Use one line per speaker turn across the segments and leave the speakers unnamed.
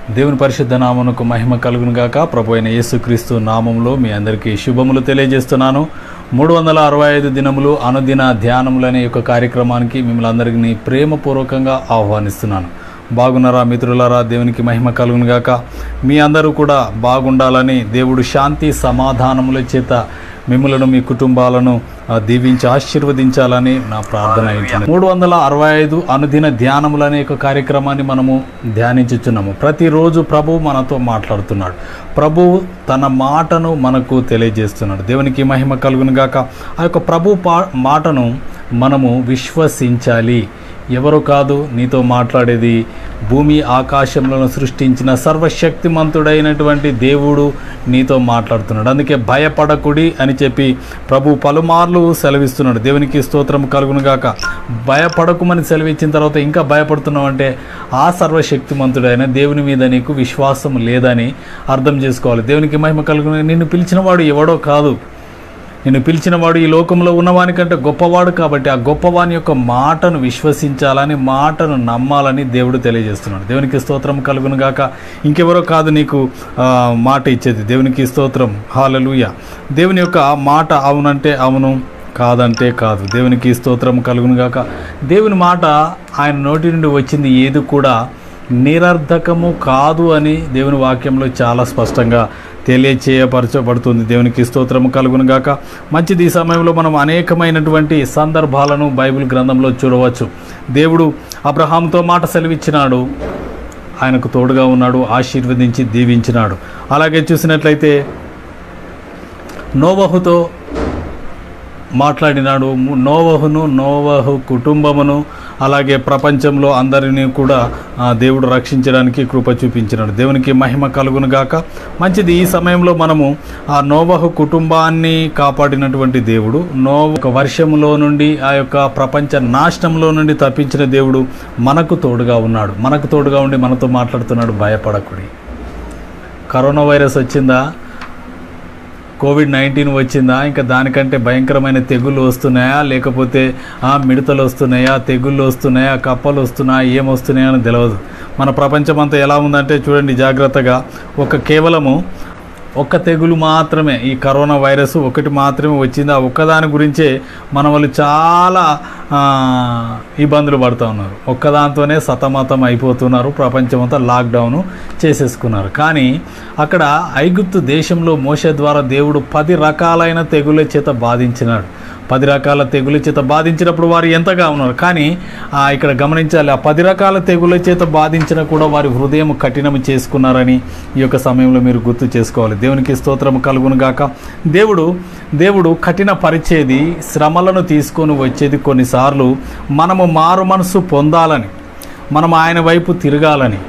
దేవుని పరిశుద్ధ నామమునకు మహిమ కలుగును గాక ప్రభు అయిన యేసుక్రీస్తు నామంలో మీ అందరికీ శుభములు తెలియజేస్తున్నాను మూడు వందల అరవై ఐదు దినములు అనుదిన ధ్యానములు అనే యొక్క కార్యక్రమానికి మిమ్మల్ని అందరికీ ప్రేమపూర్వకంగా ఆహ్వానిస్తున్నాను బాగున్నారా మిత్రులారా దేవునికి మహిమ కలుగును గాక మీ అందరూ కూడా బాగుండాలని దేవుడు శాంతి సమాధానముల చేత మిమ్మలను మీ కుటుంబాలను ఆ, దీవించి ఆశీర్వదించాలని నా ప్రార్థన ఏంటంటే మూడు వందల అరవై ఐదు అనుదిన ధ్యానములు అనే ఒక కార్యక్రమాన్ని మనము ధ్యానించుచున్నాము ప్రతిరోజు ప్రభు మనతో మాట్లాడుతున్నాడు ప్రభువు తన మాటను మనకు తెలియజేస్తున్నాడు దేవునికి మహిమ కలుగును గాక ఆ యొక్క ప్రభు పా మాటను మనము విశ్వసించాలి ఎవరు కాదు నీతో మాట్లాడేది భూమి ఆకాశములను సృష్టించిన సర్వశక్తిమంతుడైనటువంటి దేవుడు నీతో మాట్లాడుతున్నాడు అందుకే భయపడకుడి అని చెప్పి ప్రభు పలుమార్లు సెలవిస్తున్నాడు దేవునికి స్తోత్రం కలుగును గాక భయపడకుమని సెలవిచ్చిన తర్వాత ఇంకా భయపడుతున్నావు అంటే ఆ సర్వశక్తిమంతుడైన దేవుని మీద నీకు విశ్వాసం లేదని అర్థం చేసుకోవాలి దేవునికి మహిమ కలుగును నిన్ను పిలిచిన వాడు ఎవడో కాదు నిన్ను పిలిచినవాడు ఈ లోకంలో ఉన్నవానికంటే గొప్పవాడు కాబట్టి ఆ గొప్పవాని యొక్క మాటను విశ్వసించాలని మాటను నమ్మాలని దేవుడు తెలియజేస్తున్నాడు దేవునికి స్తోత్రం కలుగును గాక ఇంకెవరో కాదు నీకు ఆ, మాట ఇచ్చేది దేవునికి స్తోత్రం హాలలుయ దేవుని యొక్క మాట అవునంటే అవును కాదంటే కాదు దేవునికి స్తోత్రం కలుగును గాక దేవుని మాట ఆయన నోటి నుండి వచ్చింది ఏది కూడా నిరర్ధకము కాదు అని దేవుని వాక్యంలో చాలా స్పష్టంగా తెలియచేయపరచబడుతుంది దేవునికి స్తోత్రము కలుగును గాక మంచిది ఈ సమయంలో మనం అనేకమైనటువంటి సందర్భాలను బైబిల్ గ్రంథంలో చూడవచ్చు దేవుడు అబ్రహాంతో మాట సెలవిచ్చినాడు ఆయనకు తోడుగా ఉన్నాడు ఆశీర్వదించి దీవించినాడు అలాగే చూసినట్లయితే నోవహుతో మాట్లాడినాడు ము- నోవహును నోవహు కుటుంబమును అలాగే ప్రపంచంలో అందరినీ కూడా ఆ, దేవుడు రక్షించడానికి కృప చూపించినాడు దేవునికి మహిమ కలుగును గాక మంచిది ఈ సమయంలో మనము ఆ నోవహు కుటుంబాన్ని కాపాడినటువంటి దేవుడు నోవ ఒక వర్షములో నుండి ఆ యొక్క ప్రపంచ నాశనంలో నుండి తప్పించిన దేవుడు మనకు తోడుగా ఉన్నాడు మనకు తోడుగా ఉండి మనతో మాట్లాడుతున్నాడు భయపడకుడి కరోనా వైరస్ వచ్చిందా కోవిడ్ నైన్టీన్ వచ్చిందా ఇంకా దానికంటే భయంకరమైన తెగుళ్ళు వస్తున్నాయా లేకపోతే ఆ మిడతలు వస్తున్నాయా తెగుళ్ళు వస్తున్నాయా కప్పలు వస్తున్నాయా ఏం వస్తున్నాయా అని తెలియదు మన ప్రపంచం అంతా ఎలా ఉందంటే చూడండి జాగ్రత్తగా ఒక కేవలము ఒక్క తెగులు మాత్రమే ఈ కరోనా వైరస్ ఒకటి మాత్రమే వచ్చింది ఆ ఒక్కదాని గురించే మన వాళ్ళు చాలా ఆ, ఇబ్బందులు పడుతూ ఉన్నారు ఒక్కదాంతోనే సతమతం అయిపోతున్నారు ప్రపంచమంతా లాక్డౌన్ చేసేసుకున్నారు కానీ అక్కడ ఐగుప్తు దేశంలో మోసే ద్వారా దేవుడు పది రకాలైన తెగుల చేత బాధించినాడు పది రకాల తెగుల చేత బాధించినప్పుడు వారు ఎంతగా ఉన్నారు కానీ ఆ, ఇక్కడ గమనించాలి ఆ పది రకాల తెగుల చేత బాధించిన కూడా వారి హృదయం కఠినం చేసుకున్నారని ఈ యొక్క సమయంలో మీరు గుర్తు చేసుకోవాలి దేవునికి స్తోత్రం కలుగును గాక దేవుడు దేవుడు కఠిన పరిచేది శ్రమలను తీసుకొని వచ్చేది కొన్నిసార్లు మనము మారు మనసు పొందాలని మనం ఆయన వైపు తిరగాలని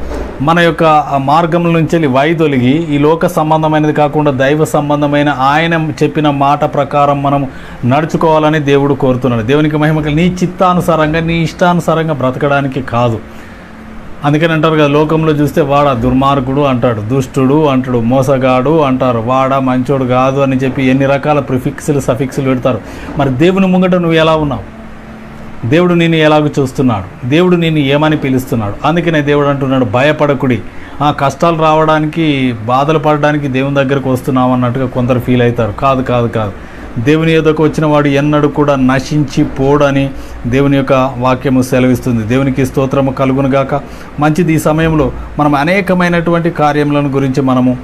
మన యొక్క ఆ మార్గం నుంచి వెళ్ళి వైదొలిగి ఈ లోక సంబంధమైనది కాకుండా దైవ సంబంధమైన ఆయన చెప్పిన మాట ప్రకారం మనం నడుచుకోవాలని దేవుడు కోరుతున్నాడు దేవునికి మహిమ కలి- నీ చిత్తానుసారంగా నీ ఇష్టానుసారంగా బ్రతకడానికి కాదు అందుకని అంటారు కదా లోకంలో చూస్తే వాడ దుర్మార్గుడు అంటాడు దుష్టుడు అంటాడు మోసగాడు అంటారు వాడ మంచోడు కాదు అని చెప్పి ఎన్ని రకాల ప్రిఫిక్స్లు సఫిక్స్లు పెడతారు మరి దేవుని ముంగట నువ్వు ఎలా ఉన్నావు దేవుడు నిన్ను ఎలాగ చూస్తున్నాడు దేవుడు నిన్ను ఏమని పిలుస్తున్నాడు అందుకనే దేవుడు అంటున్నాడు భయపడకుడి ఆ కష్టాలు రావడానికి బాధలు పడడానికి దేవుని దగ్గరకు వస్తున్నావు అన్నట్టుగా కొందరు ఫీల్ అవుతారు కాదు కాదు కాదు దేవుని ఎదుకు వచ్చిన వాడు ఎన్నడూ కూడా నశించి పోడని దేవుని యొక్క వాక్యము సెలవిస్తుంది దేవునికి స్తోత్రము కలుగును గాక మంచిది ఈ సమయంలో మనం అనేకమైనటువంటి కార్యములను గురించి మనము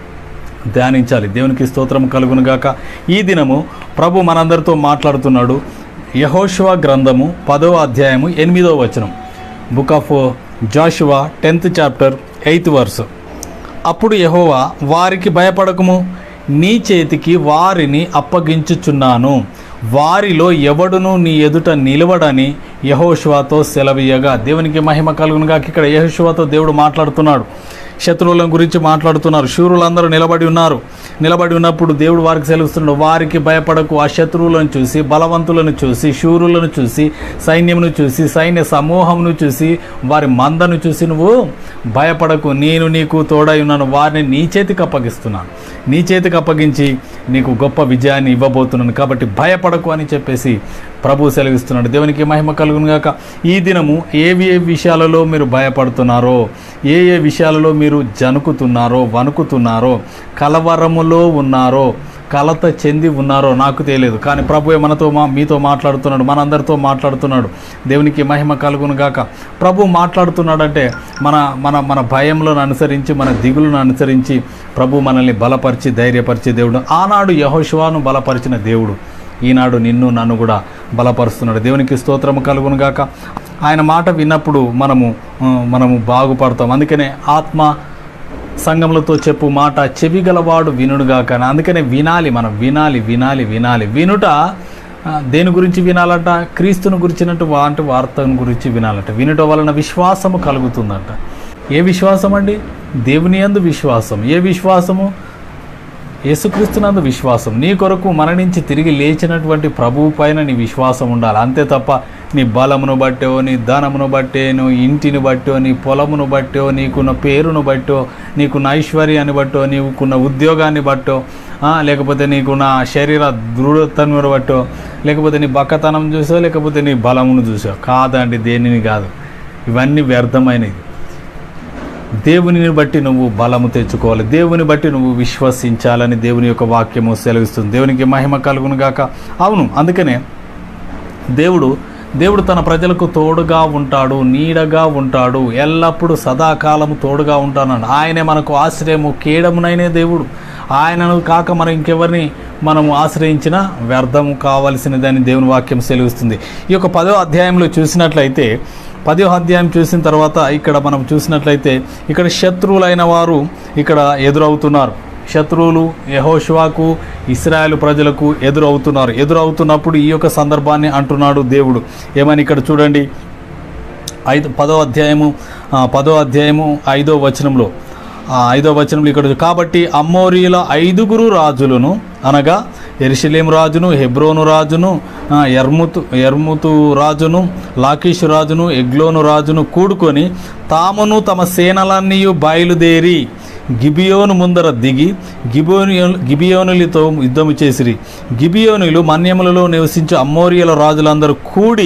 ధ్యానించాలి దేవునికి స్తోత్రం కలుగును గాక ఈ దినము ప్రభు మనందరితో మాట్లాడుతున్నాడు యహోశువ గ్రంథము పదో అధ్యాయము ఎనిమిదో వచనం book of Joshua tenth chapter eighth verse అప్పుడు యహోవా వారికి భయపడకము నీ చేతికి వారిని అప్పగించుచున్నాను వారిలో ఎవడును నీ ఎదుట నిలవడని యహోశువాతో సెలవీయగా దేవునికి మహిమ కలుగునుగా ఇక్కడ యహోశువాతో దేవుడు మాట్లాడుతున్నాడు శత్రువుల గురించి మాట్లాడుతున్నారు శూరులందరూ నిలబడి ఉన్నారు నిలబడి ఉన్నప్పుడు దేవుడు వారికి సెలవుస్తున్నాడు వారికి భయపడకు ఆ శత్రువులను చూసి బలవంతులను చూసి శూరులను చూసి సైన్యమును చూసి సైన్య సమూహమును చూసి వారి మందను చూసి నువ్వు భయపడకు నేను నీకు తోడై ఉన్నాను వారిని నీ చేతికి అప్పగిస్తున్నాను నీ చేతికి అప్పగించి నీకు గొప్ప విజయాన్ని ఇవ్వబోతున్నాను కాబట్టి భయపడకు అని చెప్పేసి ప్రభు సెలవిస్తున్నాడు దేవునికి మహిమ కలుగును గాక ఈ దినము ఏ ఏ విషయాలలో మీరు భయపడుతున్నారో ఏ ఏ విషయాలలో మీరు జనుకుతున్నారో వణుకుతున్నారో కలవరములో ఉన్నారో కలత చెంది ఉన్నారో నాకు తెలియదు కానీ ప్రభు మనతో మా మీతో మాట్లాడుతున్నాడు మనందరితో మాట్లాడుతున్నాడు దేవునికి మహిమ కలుగును గాక ప్రభు మాట్లాడుతున్నాడంటే మన మన మన భయంలను అనుసరించి మన దిగులను అనుసరించి ప్రభు మనల్ని బలపరిచి ధైర్యపరిచే దేవుడు ఆనాడు యహోశివాను బలపరిచిన దేవుడు ఈనాడు నిన్ను నన్ను కూడా బలపరుస్తున్నాడు దేవునికి స్తోత్రము కలుగును గాక ఆయన మాట విన్నప్పుడు మనము ఆ, మనము బాగుపడతాం అందుకనే ఆత్మ సంఘములతో చెప్పు మాట చెవి గలవాడు వినుడుగాక అందుకనే వినాలి మనం వినాలి వినాలి వినాలి వినుట ఆ, దేని గురించి వినాలంట క్రీస్తుని గురించినట్టు వాంటి వార్తను గురించి వినాలంట వినుట వలన విశ్వాసము కలుగుతుందంట ఏ విశ్వాసం అండి దేవుని యందు విశ్వాసం ఏ విశ్వాసము యేసుక్రీస్తునందు విశ్వాసం నీ కొరకు మరణించి తిరిగి లేచినటువంటి ప్రభువు పైన నీ విశ్వాసం ఉండాలి అంతే తప్ప నీ బలమును బట్టో నీ ధనమును బట్టే నువ్వు ఇంటిని బట్టో నీ పొలమును బట్టో నీకున్న పేరును బట్టో నీకున్న ఐశ్వర్యాన్ని బట్టో నీకున్న ఉద్యోగాన్ని బట్టో ఆ, లేకపోతే నీకున్న శరీర దృఢతను బట్టో లేకపోతే నీ బక్కతనం చూసో లేకపోతే నీ బలమును చూసో కాదండి దేనిని కాదు ఇవన్నీ వ్యర్థమైనవి దేవునిని బట్టి నువ్వు బలము తెచ్చుకోవాలి దేవుని బట్టి నువ్వు విశ్వసించాలని దేవుని యొక్క వాక్యము సెలవిస్తుంది దేవునికి మహిమ కలుగును గాక అవును అందుకనే దేవుడు దేవుడు తన ప్రజలకు తోడుగా ఉంటాడు నీడగా ఉంటాడు ఎల్లప్పుడూ సదాకాలము తోడుగా ఉంటానని ఆయనే మనకు ఆశ్రయము కేడమునైనే దేవుడు ఆయనను కాక మనం ఇంకెవరిని మనము ఆశ్రయించిన వ్యర్థము కావలసినదని దేవుని వాక్యం సెలవిస్తుంది ఈ యొక్క పదో అధ్యాయంలో చూసినట్లయితే పదో అధ్యాయం చూసిన తర్వాత ఇక్కడ మనం చూసినట్లయితే ఇక్కడ శత్రువులైన వారు ఇక్కడ ఎదురవుతున్నారు శత్రువులు యహోషువాకు ఇస్రాయేల్ ప్రజలకు ఎదురవుతున్నారు ఎదురవుతున్నప్పుడు ఈ యొక్క సందర్భాన్ని అంటున్నాడు దేవుడు ఏమని ఇక్కడ చూడండి ఐదు పదో అధ్యాయము ఆ, పదో అధ్యాయము ఐదో వచనంలో ఆ, ఐదో వచనంలో ఇక్కడ కాబట్టి అమ్మోరీల ఐదుగురు రాజులను అనగా ఎరిశిలేం రాజును హెబ్రోను రాజును ఆ, ఎర్ముతు ఎర్ముతు రాజును లాకీషు రాజును ఎగ్లోను రాజును కూడుకొని తామును తమ సేనలన్నీ బయలుదేరి గిబియోను ముందర దిగి గిబియోను గిబియోనులతో యుద్ధము చేసిరి గిబియోనులు మన్యములలో నివసించే అమ్మోరియల రాజులందరూ కూడి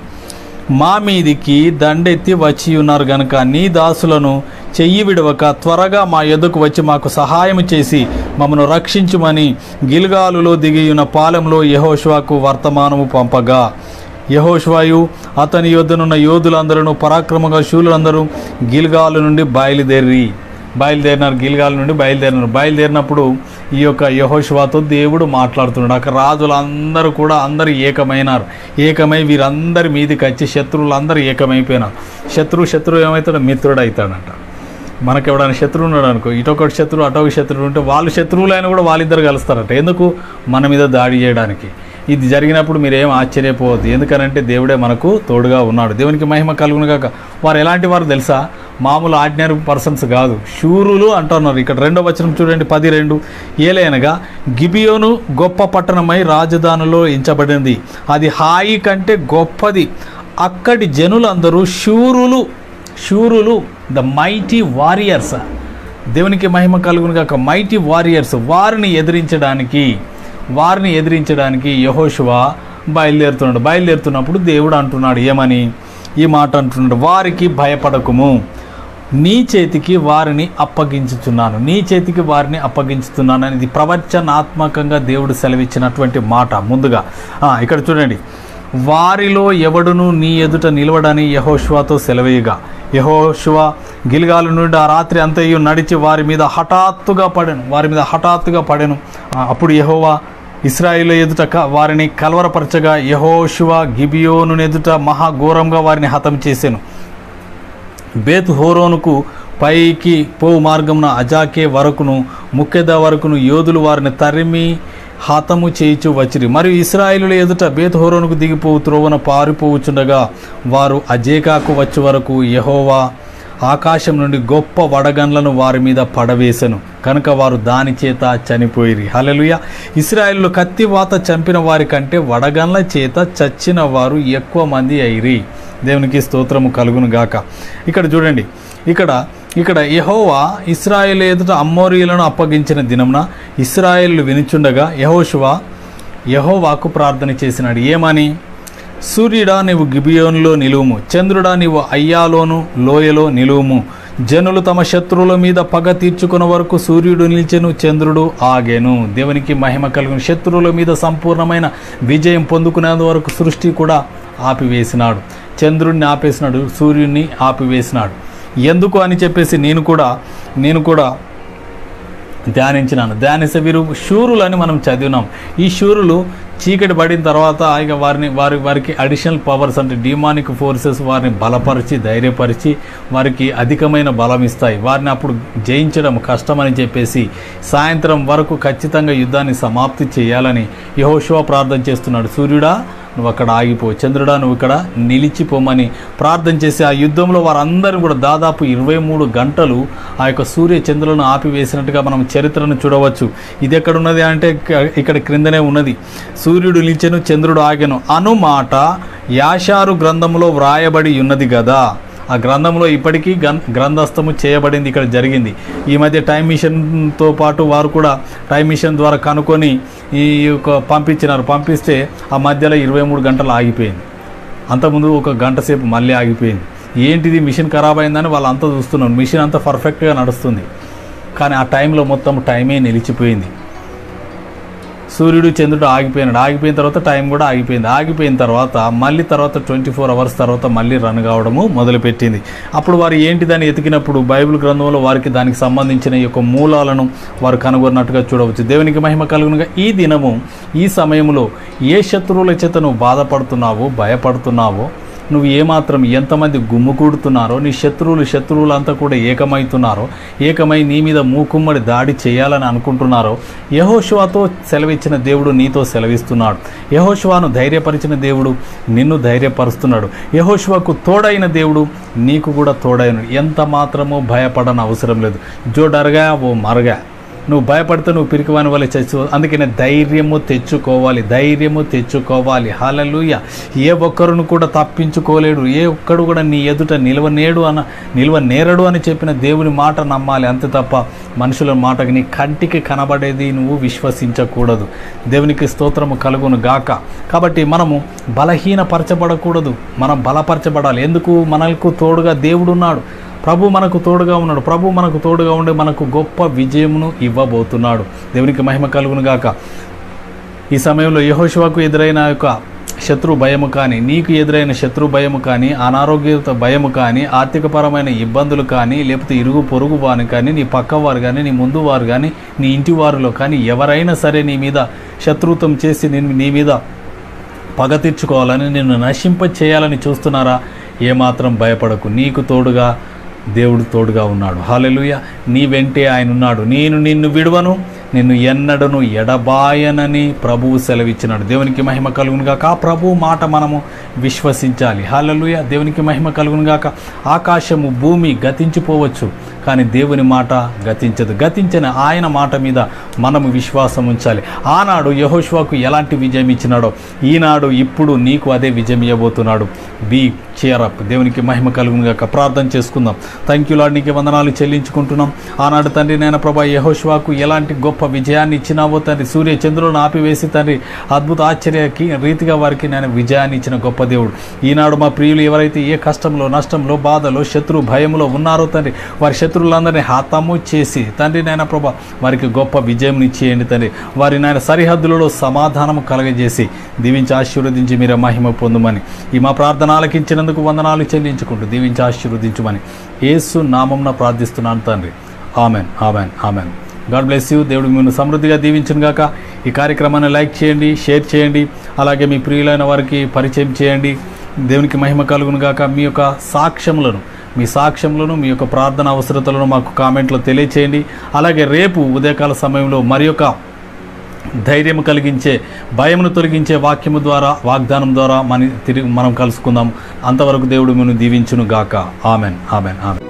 మా మీదికి దండెత్తి వచ్చి ఉన్నారు గనుక నీ దాసులను చెయ్యి విడవక త్వరగా మా ఎదుకు వచ్చి మాకు సహాయం చేసి మమ్మను రక్షించుమని గిల్గాలులో దిగియున్న పాలెంలో యహోష్వాకు వర్తమానము పంపగా యహోష్వాయు అతని యొద్దనున్న యోధులందరూ పరాక్రమంగా శూలులందరూ గిల్గాలు నుండి బయలుదేరి బయలుదేరినారు గిల్గాల నుండి బయలుదేరినారు బయలుదేరినప్పుడు ఈ యొక్క యహోష్వాతో దేవుడు మాట్లాడుతున్నాడు అక్కడ రాజులందరూ కూడా అందరూ ఏకమైనారు ఏకమై వీరందరి మీదకి వచ్చి శత్రువులందరూ ఏకమైపోయినారు శత్రువు శత్రువు ఏమవుతాడు మిత్రుడు అవుతాడంట మనకి ఎవడైనా శత్రువు ఉన్నాడు అనుకో ఇటొకటి శత్రువు అటొక శత్రువు ఉంటే వాళ్ళు శత్రువులైన కూడా వాళ్ళిద్దరు కలుస్తారట ఎందుకు మన మీద దాడి చేయడానికి ఇది జరిగినప్పుడు మీరేం ఆశ్చర్యపోవద్దు ఎందుకనంటే దేవుడే మనకు తోడుగా ఉన్నాడు దేవునికి మహిమ కలుగును కాక వారు ఎలాంటి వారు తెలుసా మామూలు ఆర్డినరీ పర్సన్స్ కాదు శూరులు అంటున్నారు ఇక్కడ రెండో వచనం చూడండి పది రెండు ఏలైనగా గిబియోను గొప్ప పట్టణమై రాజధానిలో ఎంచబడింది అది హాయి కంటే గొప్పది అక్కడి జనులందరూ శూరులు శూరులు ద మైటీ వారియర్స్ దేవునికి మహిమ కలుగును కాక మైటీ వారియర్స్ వారిని ఎదిరించడానికి వారిని ఎదిరించడానికి యహోశువ బయలుదేరుతున్నాడు బయలుదేరుతున్నప్పుడు దేవుడు అంటున్నాడు ఏమని ఈ మాట అంటున్నాడు వారికి భయపడకుము నీ చేతికి వారిని అప్పగించుచున్నాను నీ చేతికి వారిని అప్పగించుతున్నాను అనేది ప్రవచనాత్మకంగా దేవుడు సెలవిచ్చినటువంటి మాట ముందుగా ఆ, ఇక్కడ చూడండి వారిలో ఎవడును నీ ఎదుట నిలవడని యహోశువతో సెలవేయగా యహోశువ గిల్గాలు నుండి ఆ రాత్రి అంతయు నడిచి వారి మీద హఠాత్తుగా పడెను వారి మీద హఠాత్తుగా పడెను ఆ, అప్పుడు యహోవా ఇస్రాయిల్ ఎదుట క- వారిని కలవరపరచగా యహోశువ గిబియోను ఎదుట మహాఘోరంగా వారిని హతం చేసెను బేత్ హోరోనుకు పైకి పోవు మార్గమున అజాకే వరకును ముఖ్యద వరకును యోధులు వారిని తరిమి హతము చేయిచు వచ్చిరి మరియు ఇస్రాయిలుల ఎదుట బేత్ హోరోనుకు దిగిపోవు త్రోవన పారిపోవుచుండగా వారు అజేకాకు వచ్చే వరకు యహోవా ఆకాశం నుండి గొప్ప వడగండ్లను వారి మీద పడవేశను కనుక వారు దాని చేత చనిపోయిరి హల్లెలూయా ఇస్రాయేలు కత్తివాత చంపిన వారి కంటే వడగండ్ల చేత చచ్చిన వారు ఎక్కువ మంది అయిరి దేవునికి స్తోత్రము కలుగును గాక ఇక్కడ చూడండి ఇక్కడ ఇక్కడ యహోవా ఇస్రాయేల్ ఎదుట అమ్మోరీలను అప్పగించిన దినమున ఇస్రాయేల్ వినుచుండగా యహోశువ యహోవాకు ప్రార్థన చేసినాడు ఏమని సూర్యుడా నీవు గిబియోనులో నిలువుము చంద్రుడా నీవు అయ్యాలోను లోయలో నిలువుము జనులు తమ శత్రువుల మీద పగ తీర్చుకున్న వరకు సూర్యుడు నిలిచెను చంద్రుడు ఆగెను దేవునికి మహిమ కలిగిన శత్రువుల మీద సంపూర్ణమైన విజయం పొందుకునేంత వరకు సృష్టి కూడా ఆపివేసినాడు చంద్రుడిని ఆపేసినాడు సూర్యుడిని ఆపివేసినాడు ఎందుకు అని చెప్పేసి నేను కూడా నేను కూడా ధ్యానించినాను ధ్యానిస్తే వీరు శూరులు అని మనం చదివినాం ఈ శూరులు చీకటి పడిన తర్వాత ఇక వారిని వారి వారికి అడిషనల్ పవర్స్ అంటే డిమానిక్ ఫోర్సెస్ వారిని బలపరిచి ధైర్యపరిచి వారికి అధికమైన బలం ఇస్తాయి వారిని అప్పుడు జయించడం కష్టమని చెప్పేసి సాయంత్రం వరకు ఖచ్చితంగా యుద్ధాన్ని సమాప్తి చేయాలని యహోశివ ప్రార్థన చేస్తున్నాడు సూర్యుడా నువ్వు అక్కడ ఆగిపో చంద్రుడా నువ్వు ఇక్కడ నిలిచిపోమని ప్రార్థన చేసి ఆ యుద్ధంలో వారందరూ కూడా దాదాపు ఇరవై మూడు గంటలు ఆ యొక్క సూర్య చంద్రులను ఆపివేసినట్టుగా మనం చరిత్రను చూడవచ్చు ఇది ఎక్కడ ఉన్నది అంటే ఇక- ఇక్కడ క్రిందనే ఉన్నది సూర్యుడు నిలిచెను చంద్రుడు ఆగెను అను మాట యాషారు గ్రంథంలో వ్రాయబడి ఉన్నది కదా ఆ గ్రంథంలో ఇప్పటికీ గన్ గ్రంథస్థము చేయబడింది ఇక్కడ జరిగింది ఈ మధ్య టైం మిషన్తో పాటు వారు కూడా టైం మిషన్ ద్వారా కనుక్కొని ఈ యొక్క పంపించినారు పంపిస్తే ఆ మధ్యలో ఇరవై మూడు గంటలు ఆగిపోయింది అంతకుముందు ఒక గంట సేపు మళ్ళీ ఆగిపోయింది ఏంటిది మిషన్ ఖరాబ్ అయిందని వాళ్ళు అంతా చూస్తున్నారు మిషన్ అంతా పర్ఫెక్ట్గా నడుస్తుంది కానీ ఆ టైంలో మొత్తం టైమే నిలిచిపోయింది సూర్యుడు చంద్రుడు ఆగిపోయినాడు ఆగిపోయిన తర్వాత టైం కూడా ఆగిపోయింది ఆగిపోయిన తర్వాత మళ్ళీ తర్వాత ట్వంటీ ఫోర్ అవర్స్ తర్వాత మళ్ళీ రన్ కావడము మొదలుపెట్టింది అప్పుడు వారు ఏంటిదని ఎతికినప్పుడు బైబిల్ గ్రంథంలో వారికి దానికి సంబంధించిన ఈ యొక్క మూలాలను వారు కనుగొన్నట్టుగా చూడవచ్చు దేవునికి మహిమ కలుగునుగా ఈ దినము ఈ సమయంలో ఏ శత్రువుల చేత నువ్వు బాధపడుతున్నావో భయపడుతున్నావో నువ్వు ఏమాత్రం ఎంతమంది గుమ్ముకూడుతున్నారో నీ శత్రువులు శత్రువులంతా కూడా ఏకమవుతున్నారో ఏకమై నీ మీద మూకుమ్మడి దాడి చేయాలని అనుకుంటున్నారో యహోశివాతో సెలవిచ్చిన దేవుడు నీతో సెలవిస్తున్నాడు యహోశివాను ధైర్యపరిచిన దేవుడు నిన్ను ధైర్యపరుస్తున్నాడు యహోశివకు తోడైన దేవుడు నీకు కూడా తోడైన ఎంత మాత్రమో భయపడని అవసరం లేదు జో డరగా ఓ మరగా నువ్వు భయపడితే నువ్వు పిరికివాని వల్ల చచ్చు అందుకనే ధైర్యము తెచ్చుకోవాలి ధైర్యము తెచ్చుకోవాలి హాలలుయ ఏ ఒక్కరును కూడా తప్పించుకోలేడు ఏ ఒక్కడు కూడా నీ ఎదుట నిలవనేడు అన్న నిల్వ నేరడు అని చెప్పిన దేవుని మాట నమ్మాలి అంతే తప్ప మనుషుల మాటకి నీ కంటికి కనబడేది నువ్వు విశ్వసించకూడదు దేవునికి స్తోత్రము కలుగును గాక కాబట్టి మనము బలహీనపరచబడకూడదు మనం బలపరచబడాలి ఎందుకు మనకు తోడుగా దేవుడు ఉన్నాడు ప్రభు మనకు తోడుగా ఉన్నాడు ప్రభు మనకు తోడుగా ఉండి మనకు గొప్ప విజయమును ఇవ్వబోతున్నాడు దేవునికి మహిమ కలుగును గాక ఈ సమయంలో యహోశివకు ఎదురైన యొక్క శత్రు భయము కానీ నీకు ఎదురైన శత్రు భయము కానీ అనారోగ్యత భయము కానీ ఆర్థికపరమైన ఇబ్బందులు కానీ లేకపోతే ఇరుగు పొరుగు వారు కానీ నీ పక్కవారు కానీ నీ ముందు వారు కానీ నీ ఇంటి వారిలో కానీ ఎవరైనా సరే నీ మీద శత్రుత్వం చేసి నేను నీ మీద పగ తీర్చుకోవాలని నిన్ను నశింప చేయాలని చూస్తున్నారా ఏమాత్రం భయపడకు నీకు తోడుగా దేవుడు తోడుగా ఉన్నాడు హాలెలుయ నీ వెంటే ఆయన ఉన్నాడు నేను నిన్ను విడువను నిన్ను ఎన్నడను ఎడబాయనని ప్రభువు సెలవిచ్చినాడు దేవునికి మహిమ కలుగును గాక ఆ ప్రభువు మాట మనము విశ్వసించాలి హాలలుయ దేవునికి మహిమ కలుగును గాక ఆకాశము భూమి గతించిపోవచ్చు కానీ దేవుని మాట గతించదు గతించిన ఆయన మాట మీద మనము విశ్వాసం ఉంచాలి ఆనాడు యహోష్వాకు ఎలాంటి విజయం ఇచ్చినాడో ఈనాడు ఇప్పుడు నీకు అదే విజయం ఇవ్వబోతున్నాడు బీ చేరప్ దేవునికి మహిమ కలుగును గాక ప్రార్థన చేసుకుందాం థ్యాంక్ యూ లాడ్ నీకు వందనాలు చెల్లించుకుంటున్నాం ఆనాడు తండ్రి నాయన ప్రభా యహోష్వాకు ఎలాంటి గొప్ప విజయాన్ని ఇచ్చినావో తండ్రి సూర్య చంద్రులను ఆపివేసి తండ్రి అద్భుత ఆశ్చర్యకి రీతిగా వారికి నేను విజయాన్ని ఇచ్చిన గొప్ప దేవుడు ఈనాడు మా ప్రియులు ఎవరైతే ఏ కష్టంలో నష్టంలో బాధలో శత్రు భయంలో ఉన్నారో తండ్రి వారి శత్రువులందరినీ హతము చేసి తండ్రి నాయన ప్రభా వారికి గొప్ప విజయం ఇచ్చేయండి తండ్రి వారి నాయన సరిహద్దులలో సమాధానము కలగజేసి దీవించి ఆశీర్వదించి మీరు మహిమ పొందుమని ఈ మా ప్రార్థన ఆలకించినందుకు వందనాలు చెల్లించుకుంటూ దీవించి ఆశీర్వదించమని యేసు నామంన ప్రార్థిస్తున్నాను తండ్రి amen amen amen God bless you దేవుడు మిమ్మల్ని సమృద్ధిగా దీవించును గాక ఈ కార్యక్రమాన్ని లైక్ చేయండి షేర్ చేయండి అలాగే మీ ప్రియులైన వారికి పరిచయం చేయండి దేవునికి మహిమ కలుగును గాక మీ యొక్క సాక్ష్యములను మీ సాక్ష్యములను మీ యొక్క ప్రార్థన అవసరతలను మాకు కామెంట్లో తెలియచేయండి అలాగే రేపు ఉదయకాల సమయంలో మరి యొక్క ధైర్యం కలిగించే భయమును తొలగించే వాక్యము ద్వారా వాగ్దానం ద్వారా మన తిరిగి మనం కలుసుకుందాం అంతవరకు దేవుడు మిమ్మల్ని దీవించును గాక ఆమెన్ ఆమెన్ ఆమెన్